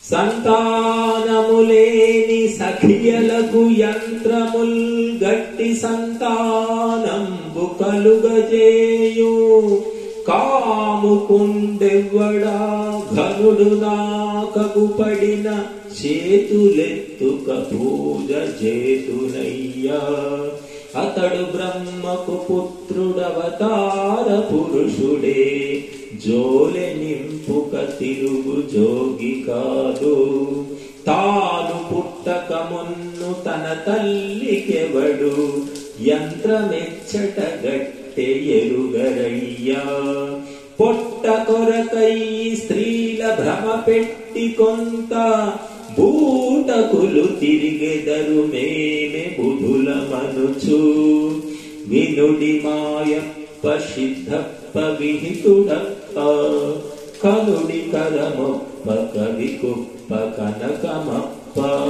సంతానములేని సఖియలకు యంత్రముల్ గట్టి సంతానంబు కలుగజేయు కాముకుండెవ్వడా ఘనుడు నాకగు పడిన చేతులెత్తుక పూజ చేతునయ్యా అతడు బ్రహ్మకు పుత్రుడవతార పురుషుడే జోలె నింపుక తిరుగు జోగి కాదు తాను పుట్టక మున్ను తన తల్లికెవడు యంత్రమెచ్చట గట్టె ఎరుగరయ్యా పొట్ట కొరకై స్త్రీల భ్రమ పెట్టి కొంత బూటకులు తిరిగెదరు మేమె బుధుల మనుచు వినుడి మాయప్ప సిద్ధప్ప విహితుడప్ప కనుడి కరమొప్ప కవి కుప్ప కనకమప్ప